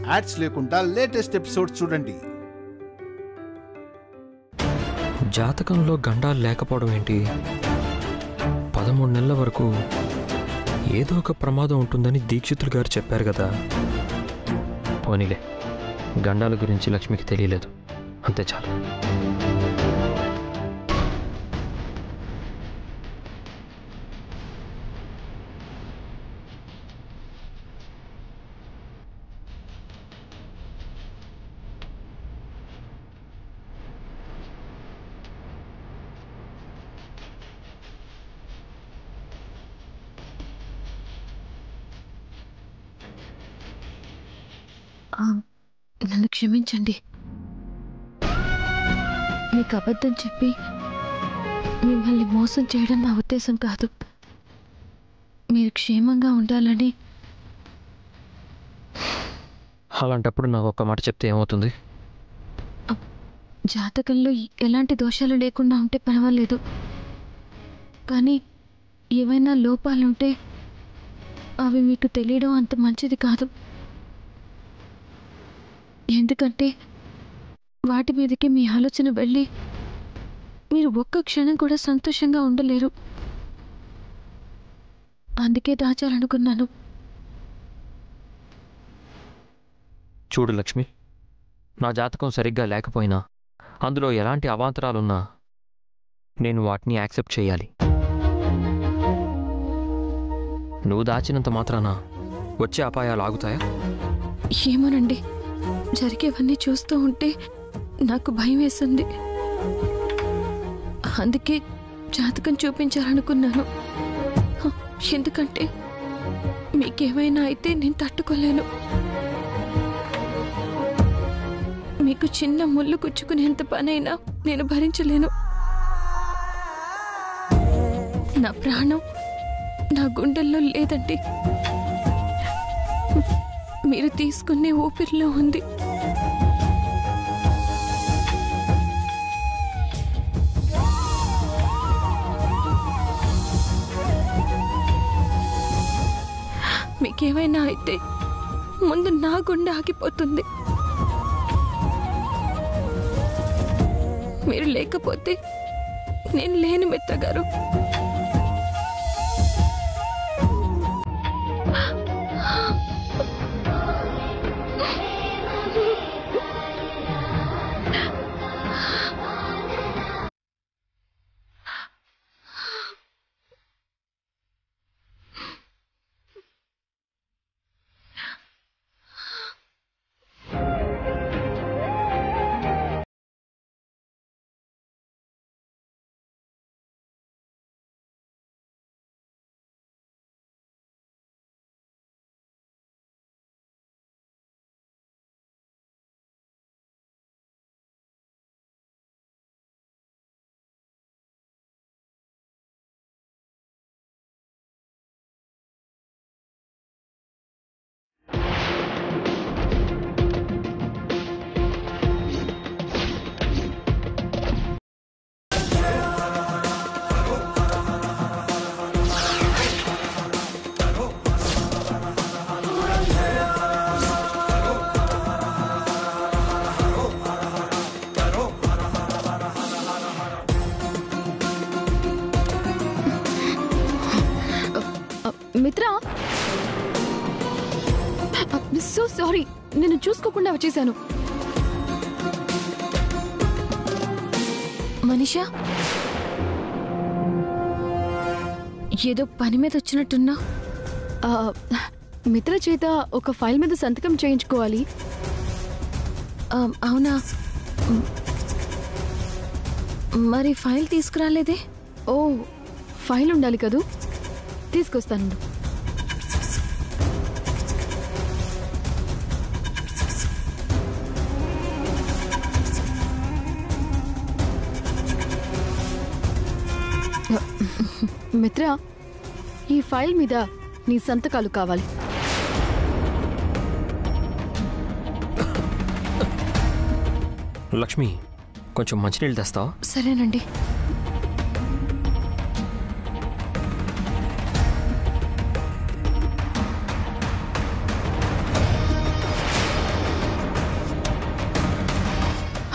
Ads లేకుండా latest episode చూడండి జాతకంలో గండాలు లేకపోవడం ఏంటి పదమూడు నెలల వరకు ఏదో ఒక ప్రమాదం ఉంటుందని దీక్షితులు గారు చెప్పారు కదా పోనీలే గండాల గురించి లక్ష్మికి తెలియలేదు అంతే చాలు ఆ, నన్ను క్షమించండి మీకు అబద్ధం చెప్పి మిమ్మల్ని మోసం చేయడం నా ఉద్దేశం కాదు మీరు క్షేమంగా ఉండాలని అలాంటప్పుడు నాకు ఒక్క మాట చెప్తే ఏమవుతుంది జాతకంలో ఎలాంటి దోషాలు లేకుండా ఉంటే పర్వాలేదు కానీ ఏవైనా లోపాలుంటే అవి మీకు తెలియడం అంత మంచిది కాదు ఎందుకంటే వాటి మీదకి మీ ఆలోచన వెళ్ళి మీరు ఒక్క క్షణం కూడా సంతోషంగా ఉండలేరు అందుకే దాచాలనుకున్నాను చూడు లక్ష్మి నా జాతకం సరిగ్గా లేకపోయినా అందులో ఎలాంటి అవాంతరాలున్నా నేను వాటిని యాక్సెప్ట్ చేయాలి నువ్వు దాచినంత మాత్రాన వచ్చే అపాయాలు ఆగుతాయా ఏమోనండి జరిగేవన్నీ చూస్తూ ఉంటే నాకు భయం వేస్తుంది అందుకే జాతకం చూపించాలనుకున్నాను హ, ఎందుకంటే మీకేమైనా అయితే నేను తట్టుకోలేను మీకు చిన్న ముళ్ళు కుచ్చుకునేంత పనైనా నేను భరించలేను నా ప్రాణం నా గుండెల్లో లేదండి మీరు తీసుకునే ఊపిరిలో ఉంది మీకేమైనా అయితే ముందు నా గుండె ఆగిపోతుంది మీరు లేకపోతే నేను లేను మిత్ర గారు మిత్ర సో సారీ నేను చూసుకోకుండా వచ్చేసాను మనీషా ఏదో పని మీద వచ్చినట్టున్నా ఆ, మిత్ర చేత ఒక ఫైల్ మీద సంతకం చేయించుకోవాలి ఆ, అవునా మ్, మరి ఫైల్ తీసుకురాలేదే ఓ ఫైల్ ఉండాలి కదూ తీసుకొస్తాను మిత్ర ఈ ఫైల్ మీద నీ సంతకాలు కావాలి లక్ష్మి కొంచెం మంచినీళ్ళు తెస్తావా సరేనండి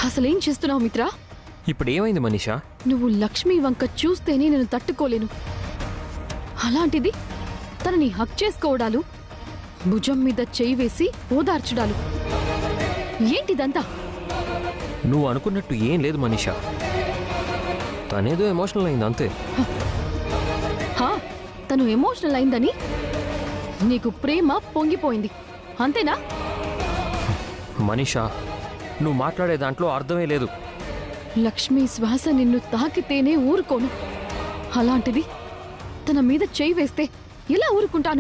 అసలేం చేస్తున్నావు మిత్రా ఇప్పుడు ఏమైంది మనీషా నువ్వు లక్ష్మి వంక చూస్తేనే నేను తట్టుకోలేను అలాంటిది తనని హక్ చేసుకోవడాలు భుజం మీద చేయి వేసి ఓదార్చడాలు ఏంటిదంతా నువ్వు అనుకున్నట్టు ఏం లేదు మనీషా తనేదో ఎమోషనల్ అయింది అంతే హా తను ఎమోషనల్ అయిందని నీకు ప్రేమ పొంగిపోయింది అంతేనా మనీషా నువ్వు మాట్లాడే దాంట్లో అర్థమే లేదు లక్ష్మి శ్వాస నిన్ను తాకితేనే ఊరుకోను అలాంటిది తన మీద చేయి వేస్తే ఎలా ఊరుకుంటాను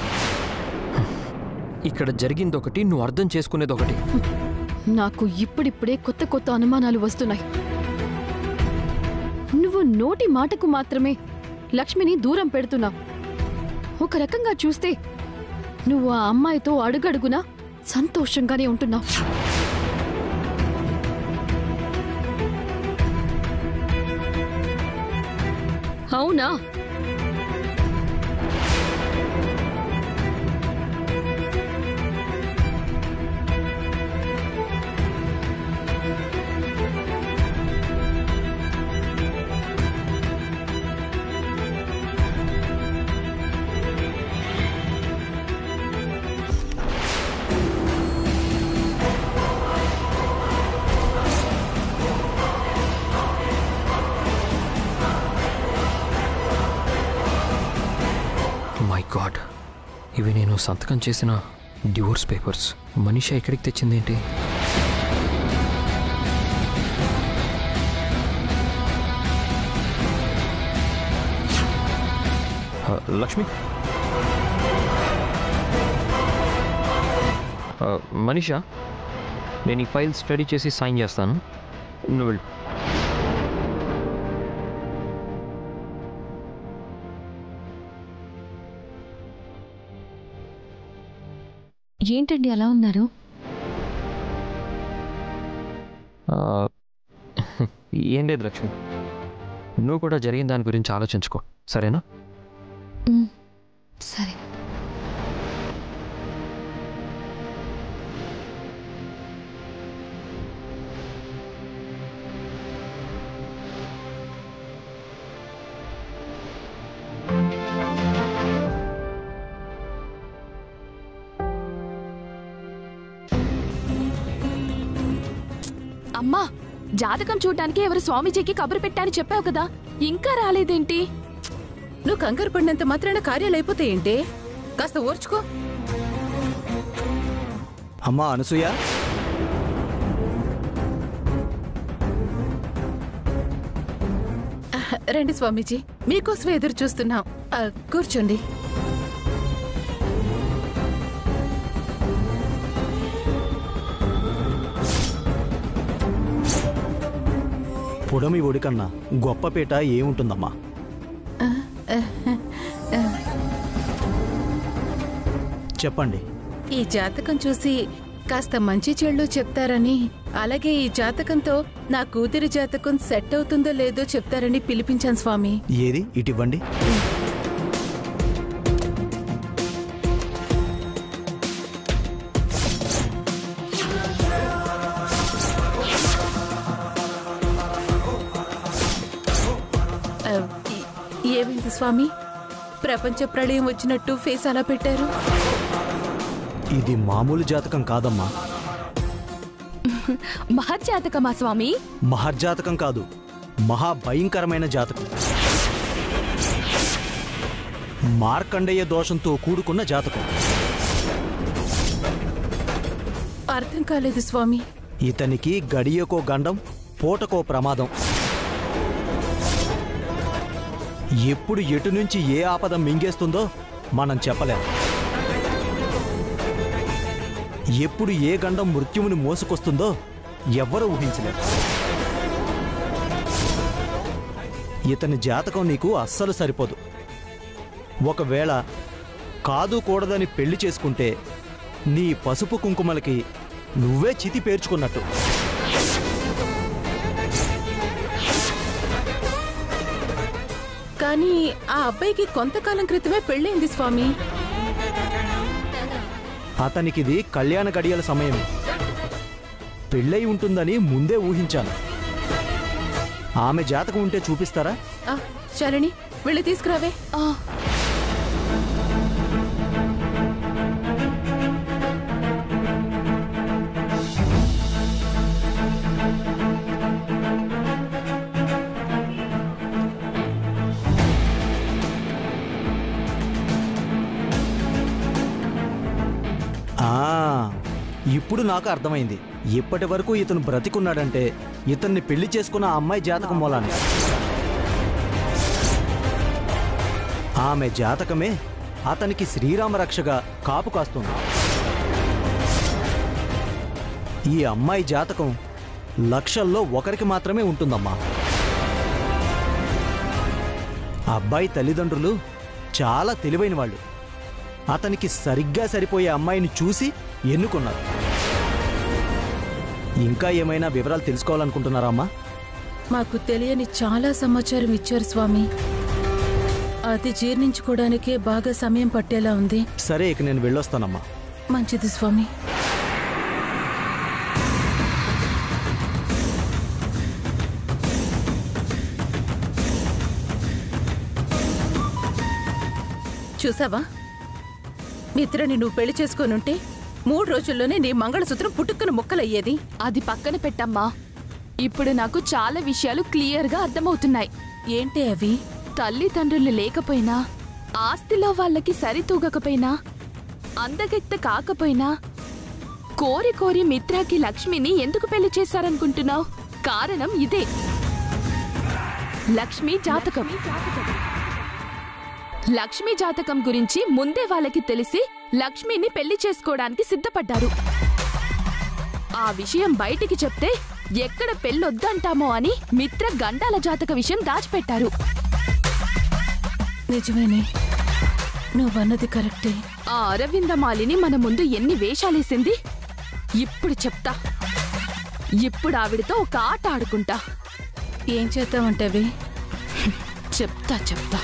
ఇక్కడ జరిగింది ఒకటి నువ్వు అర్థం చేసుకునేది ఒకటి నాకు ఇప్పుడిప్పుడే కొత్త కొత్త అనుమానాలు వస్తున్నాయి నువ్వు నోటి మాటకు మాత్రమే లక్ష్మిని దూరం పెడుతున్నావు ఒక రకంగా చూస్తే నువ్వు ఆ అమ్మాయితో అడుగడుగునా సంతోషంగానే ఉంటున్నావు అవునా మై గాడ్ ఇవి నేను సంతకం చేసిన డివోర్స్ పేపర్స్ మనీషా ఎక్కడికి తెచ్చిందేంటి ఆ, లక్ష్మి ఆ, మనీషా నేను ఈ ఫైల్ స్టడీ చేసి సైన్ చేస్తాను నువ్వు వెళ్ళు ఏంటండి అలా ఉన్నారు ఆ, ఏం లేదు లక్ష్మి నువ్వు కూడా జరిగిన దాని గురించి ఆలోచించుకో సరేనా ఉమ్, సరే అమ్మా జాతకం చూడటానికి ఎవరు స్వామీజీకి కబురు పెట్టాని చెప్పావు కదా ఇంకా రాలేదేంటి నువ్వు కంగారు పడినంత మాత్రాన కార్యాలు అయిపోతాయేంటి కాస్త ఓర్చుకో అమ్మా అనసూయ రండి స్వామీజీ మీకోసమే ఎదురు చూస్తున్నాం ఆ, కూర్చోండి పుడమి ఒడికన్నా గొప్పపేట ఏముంటుందమ్మా చెప్పండి ఈ జాతకం చూసి కాస్త మంచి చెళ్ళు చెప్తారని అలాగే ఈ జాతకంతో నా కూతురి జాతకం సెట్ అవుతుందో లేదో చెప్తారని పిలిపించాను స్వామి ఏది ఇటివ్వండి ఆ, ఈ- ఏమైంది స్వామి ప్రపంచ ప్రళయం వచ్చినట్టు ఫేస్ అలా పెట్టారు ఇది మామూలు జాతకం కాదమ్మా మహర్జాతకమా స్వామి మహర్జాతకం కాదు మహాభయంకరమైన జాతకం మార్కండేయ దోషంతో కూడుకున్న జాతకం అర్థం కాలేదు స్వామి ఇతనికి గడియకో గండం పూటకో ప్రమాదం ఎప్పుడు ఎటు నుంచి ఏ ఆపద మింగేస్తుందో మనం చెప్పలేం ఎప్పుడు ఏ గండం మృత్యువుని మోసుకొస్తుందో ఎవ్వరూ ఊహించలేరు ఇతని జాతకం నీకు అస్సలు సరిపోదు ఒకవేళ కాదు కూడదని పెళ్లి చేసుకుంటే నీ పసుపు కుంకుమలకి నువ్వే చితి పేర్చుకున్నట్టు కానీ ఆ అబ్బాయికి కొంతకాలం క్రితమే పెళ్ళైంది స్వామి అతనికిది కళ్యాణ గడియల సమయం పెళ్ళై ఉంటుందని ముందే ఊహించాను ఆమె జాతకం ఉంటే చూపిస్తారా ఆ, శాలిని వెళ్ళి తీసుకురావే ఆ, ఆ ఇప్పుడు నాకు అర్థమైంది ఇప్పటి వరకు ఇతను బ్రతికున్నాడంటే ఇతన్ని పెళ్లి చేసుకున్న ఆ అమ్మాయి జాతకం మూలానే ఆమె జాతకమే అతనికి శ్రీరామ రక్షగా కాపు కాస్తుంది ఈ అమ్మాయి జాతకం లక్షల్లో ఒకరికి మాత్రమే ఉంటుందమ్మా అబ్బాయి తల్లిదండ్రులు చాలా తెలివైన వాళ్ళు అతనికి సరిగ్గా సరిపోయే అమ్మాయిని చూసి ఎన్నుకున్నారు ఇంకా ఏమైనా వివరాలు తెలుసుకోవాలనుకుంటున్నారా అమ్మా మాకు తెలియని చాలా సమాచారం ఇచ్చారు స్వామి అది జీర్ణించుకోవడానికే బాగా సమయం పట్టేలా ఉంది సరే ఇక నేను వెళ్ళొస్తానమ్మా మంచిది స్వామి చూసావా మిత్రని నువ్వు పెళ్లి చేసుకొనుంటే మూడు రోజుల్లోనే నీ మంగళసూత్రం పుట్టుక్కన ముక్కలయ్యేది అది పక్కన పెట్టమ్మా ఇప్పుడు నాకు చాలా విషయాలు క్లియర్గా అర్థమవుతున్నాయి ఏంటి అవి తల్లిదండ్రులు లేకపోయినా ఆస్తిలో వాళ్ళకి సరితూగకపోయినా అందగెత్త కాకపోయినా కోరి కోరి మిత్రాకి లక్ష్మిని ఎందుకు పెళ్లి చేశారనుకుంటున్నావు కారణం ఇదే లక్ష్మి జాతకం లక్ష్మి జాతకం గురించి ముందే వాళ్ళకి తెలిసి లక్ష్మిని పెళ్లి చేసుకోవడానికి సిద్ధపడ్డారు ఆ విషయం బయటికి చెప్తే ఎక్కడ పెళ్ళొద్దంటామో అని మిత్ర గండాల జాతక విషయం దాచిపెట్టారు నిజమేనే నువ్వన్నది కరెక్టే ఆ అరవిందమాలిని మన ముందు ఎన్ని వేషాలేసింది ఇప్పుడు చెప్తా ఇప్పుడు ఆవిడతో ఒక ఆట ఆడుకుంటా ఏం చేద్దామంటావి చెప్తా చెప్తా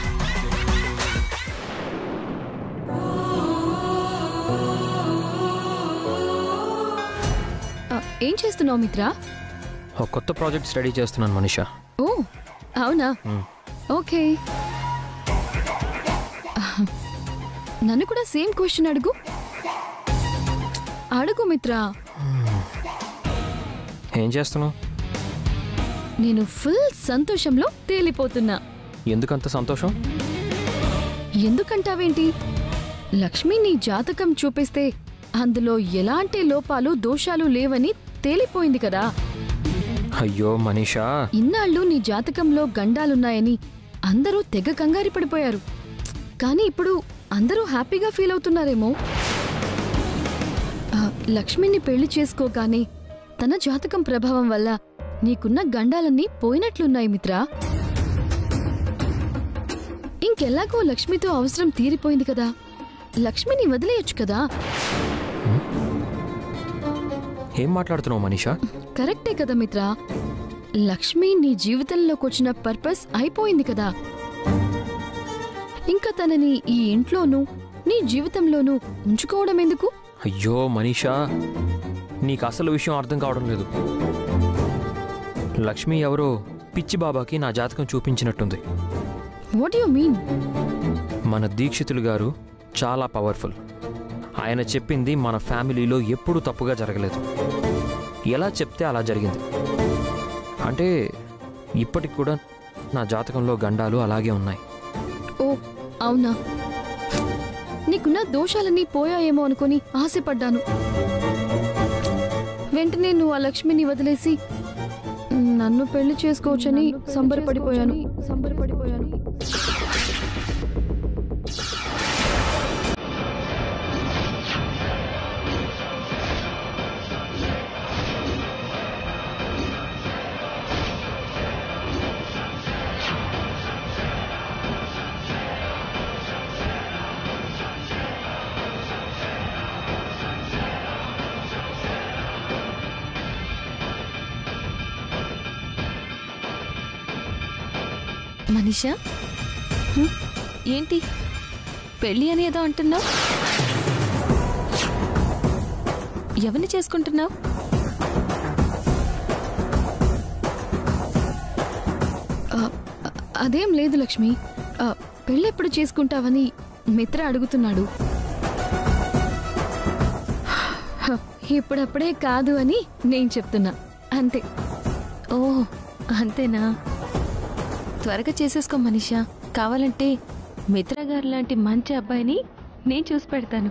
ఆ, ఏం చేస్తున్నావు మిత్ర ఒక కొత్త ప్రాజెక్ట్ స్టడీ చేస్తున్నాను మనిషా ఓ అవునా ఓకే నన్ను కూడా సేమ్ క్వశ్చన్ అడుగు అడుగు మిత్ర ఏం చేస్తున్నావు నేను ఫుల్ సంతోషంలో తేలిపోతున్నా ఎందుకంత సంతోషం ఎందుకంటావేంటి లక్ష్మి నీ జాతకం చూపిస్తే అందులో ఎలాంటి లోపాలు దోషాలు లేవని తేలిపోయింది కదా అయ్యో మనీషా ఇన్నాళ్ళు నీ జాతకంలో గండాలున్నాయని అందరూ తెగ కంగారి పడిపోయారు కానీ ఇప్పుడు అందరూ హ్యాపీగా ఫీల్ అవుతున్నారేమో ఆ, లక్ష్మిని పెళ్లి చేసుకోగానే తన జాతకం ప్రభావం వల్ల నీకున్న గండాలన్నీ పోయినట్లున్నాయి మిత్రా ఇంకెలాగో లక్ష్మితో అవసరం తీరిపోయింది కదా లక్ష్మిని వదిలేయొచ్చు కదా ఏం మాట్లాడుతున్నావు మనీషా కరెక్టే కదా మిత్రా లక్ష్మి నీ జీవితంలోకి వచ్చిన పర్పస్ అయిపోయింది కదా ఇంకా తనని ఈ ఇంట్లోనూ నీ జీవితంలోనూ ఉంచుకోవడం ఎందుకు అయ్యో మనీషా నీకు అసలు విషయం అర్థం కావడం లేదు లక్ష్మి ఎవరో పిచ్చి బాబాకి నా జాతకం చూపించినట్టుంది వాట్ యు మీన్ మన దీక్షితులు గారు చాలా పవర్ఫుల్ ఆయన చెప్పింది మన ఫ్యామిలీలో ఎప్పుడూ తప్పుగా జరగలేదు ఎలా చెప్తే అలా జరిగింది అంటే ఇప్పటికి కూడా నా జాతకంలో గండాలు అలాగే ఉన్నాయి ఓ అవునా నీకున్న దోషాలన్నీ పోయాయేమో అనుకుని ఆశపడ్డాను వెంటనే నువ్వు ఆ లక్ష్మిని వదిలేసి నన్ను పెళ్లి చేసుకోవచ్చని సంబరపడిపోయాను సంబరపడిపోయాను మనీషా హ్మ్? ఏంటి పెళ్ళి అని ఏదో అంటున్నావు ఎవరిని చేసుకుంటున్నావు అదేం లేదు లక్ష్మి ఆ, పెళ్ళెప్పుడు చేసుకుంటావని మిత్ర అడుగుతున్నాడు హ, ఇప్పుడప్పుడే కాదు అని నేను చెప్తున్నా అంతే ఓ అంతేనా త్వరగా చేసేసుకో మనీషా కావాలంటే మిత్ర గారు లాంటి మంచి అబ్బాయిని నేను చూసి పెడతాను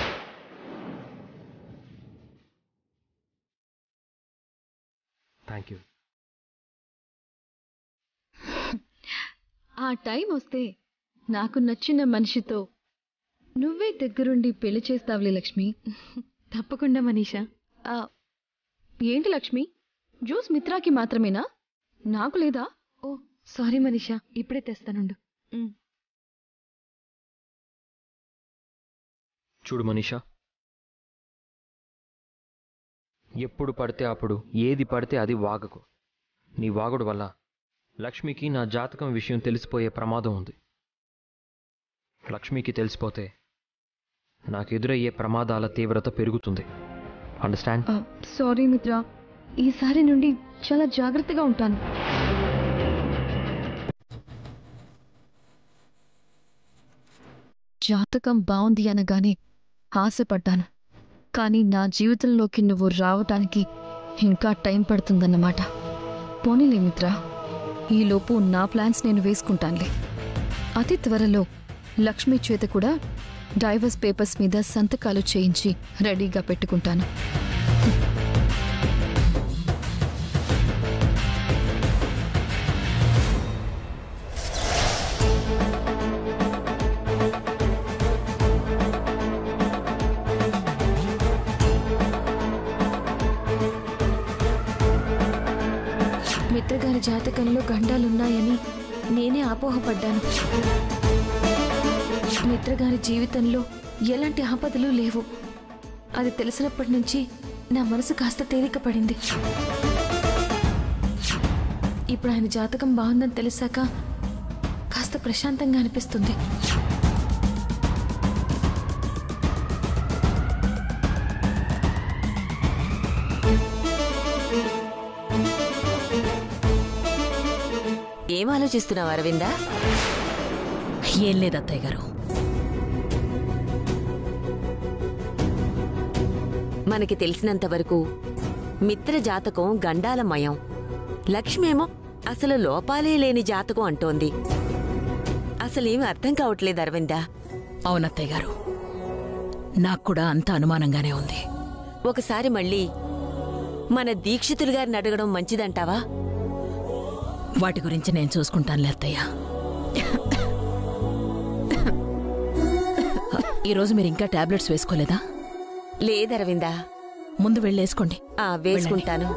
థ్యాంక్ యూ ఆ టైం వస్తే నాకు నచ్చిన మనిషితో నువ్వే దగ్గరుండి పెళ్లి చేస్తావులే లక్ష్మి తప్పకుండా మనీషా ఆ, ఏంటి లక్ష్మి జ్యూస్ మిత్రాకి మాత్రమేనా నాకు లేదా ఓ సారీ మనీషా ఇప్పుడే తెస్తానుండు ఉమ్. చూడు మనీషా ఎప్పుడు పడితే అప్పుడు ఏది పడితే అది వాగకు నీ వాగుడు వల్ల లక్ష్మికి నా జాతకం విషయం తెలిసిపోయే ప్రమాదం ఉంది లక్ష్మికి తెలిసిపోతే నాకు ఎదురయ్యే ప్రమాదాల తీవ్రత పెరుగుతుంది అండర్స్టాండ్ ఆ, సారీ మిత్ర ఈసారి నుండి చాలా జాగ్రత్తగా ఉంటాను జాతకం బాగుంది అనగానే ఆశపడ్డాను కానీ నా జీవితంలోకి నువ్వు రావటానికి ఇంకా టైం పడుతుందన్నమాట పోనీలే మిత్ర ఈలోపు నా ప్లాన్స్ నేను వేసుకుంటానులే అతి త్వరలో లక్ష్మి చేత కూడా డైవర్స్ పేపర్స్ మీద సంతకాలు చేయించి రెడీగా పెట్టుకుంటాను మిత్రగారి జాతకంలో గండాలున్నాయని నేనే అపోహపడ్డాను మిత్రగారి జీవితంలో ఎలాంటి ఆపదలు లేవు అది తెలిసినప్పటి నుంచి నా మనసు కాస్త తేలిక పడింది ఇప్పుడు ఆయన జాతకం బాగుందని తెలిసాక కాస్త ప్రశాంతంగా అనిపిస్తుంది ఏం ఆలోచిస్తున్నావు అరవిందా ఏం లేదు అత్తయ్య గారు మనకి తెలిసినంత వరకు మిత్ర జాతకం గండాలమయం లక్ష్మేమో అసలు లోపాలే లేని జాతకం అంటోంది అసలేం అర్థం కావట్లేదు అరవిందా అవునత్తయ్య గారు నాకు కూడా అంత అనుమానంగానే ఉంది ఒకసారి మళ్ళీ మన దీక్షితులు గారిని అడగడం మంచిదంటావా వాటి గురించి నేను చూసుకుంటానులే అత్తయ్య ఈరోజు మీరు ఇంకా టాబ్లెట్స్ వేసుకోలేదా లేదరవిందా ముందు వెళ్ళేసుకోండి ఆ వేసుకుంటాను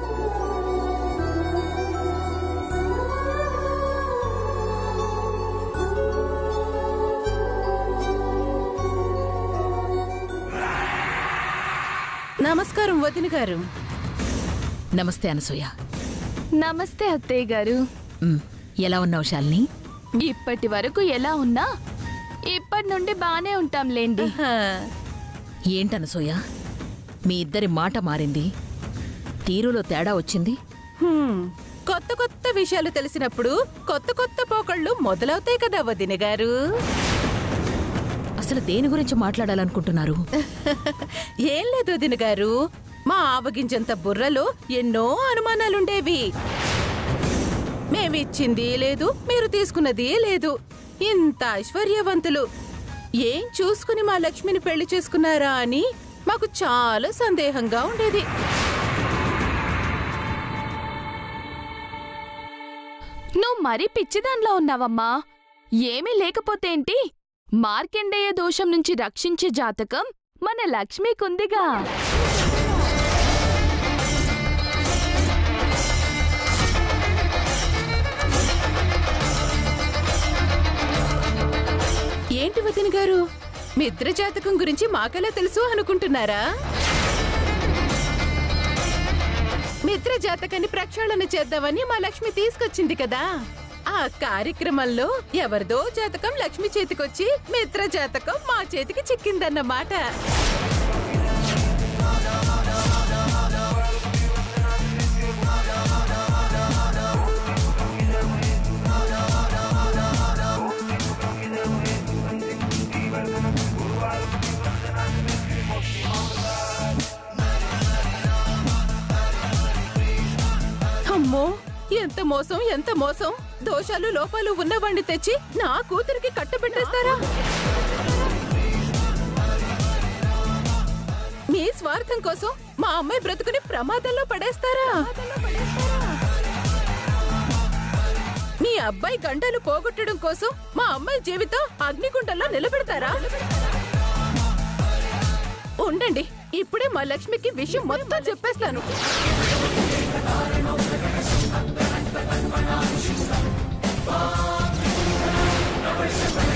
నమస్కారం వదిన గారు నమస్తే అనసూయ నమస్తే అత్తయ్య గారు ఉమ్, ఎలా ఉన్నావు శాలిని ఇప్పటి వరకు ఎలా ఉన్నా ఇప్పటి నుండి బానే ఉంటాంలేండి ఏంటనసూయ మీ ఇద్దరి మాట మారింది తీరులో తేడా వచ్చింది హ్మ్. కొత్త కొత్త విషయాలు తెలిసినప్పుడు కొత్త కొత్త పోకళ్ళు మొదలవుతాయి కదా వదిన గారు అసలు దేని గురించి మాట్లాడాలనుకుంటున్నారు ఏం లేదు వదిన గారు మా ఆవగింజంత బుర్రలో ఎన్నో అనుమానాలుండేవి మేమిచ్చింది లేదు మీరు తీసుకున్నది లేదు ఇంత ఐశ్వర్యవంతులు ఏం చూసుకుని మా లక్ష్మిని పెళ్లి చేసుకున్నారా అని మాకు చాలా సందేహంగా ఉండేది నువ్వు మరీ పిచ్చిదాన్లో ఉన్నావమ్మా ఏమీ లేకపోతేంటి మార్కండేయ దోషం నుంచి రక్షించే జాతకం మన లక్ష్మికుందిగా ఏంటి వదిన గారు మిత్ర జాతకం గురించి మాకెలా తెలుసు అనుకుంటున్నారా మిత్ర జాతకాన్ని ప్రక్షాళన చేద్దామని మా లక్ష్మి తీసుకొచ్చింది కదా ఆ కార్యక్రమంలో ఎవరిదో జాతకం లక్ష్మి చేతికొచ్చి మిత్ర జాతకం మా చేతికి చిక్కిందన్నమాట అమ్మో ఎంత మోసం ఎంత మోసం దోషాలు లోపాలు ఉన్నవాణ్ణి తెచ్చి నా కూతురికి కట్టబెట్టేస్తారా మీ స్వార్థం కోసం మా అమ్మాయి బ్రతుకుని ప్రమాదంలో పడేస్తారా మీ అబ్బాయి గంటలు పోగొట్టడం కోసం మా అమ్మాయి జీవితం అగ్నిగుండంలో నిలబెడతారా ఉండండి ఇప్పుడే మా లక్ష్మికి విషయం మొత్తం చెప్పేస్తాను ఆ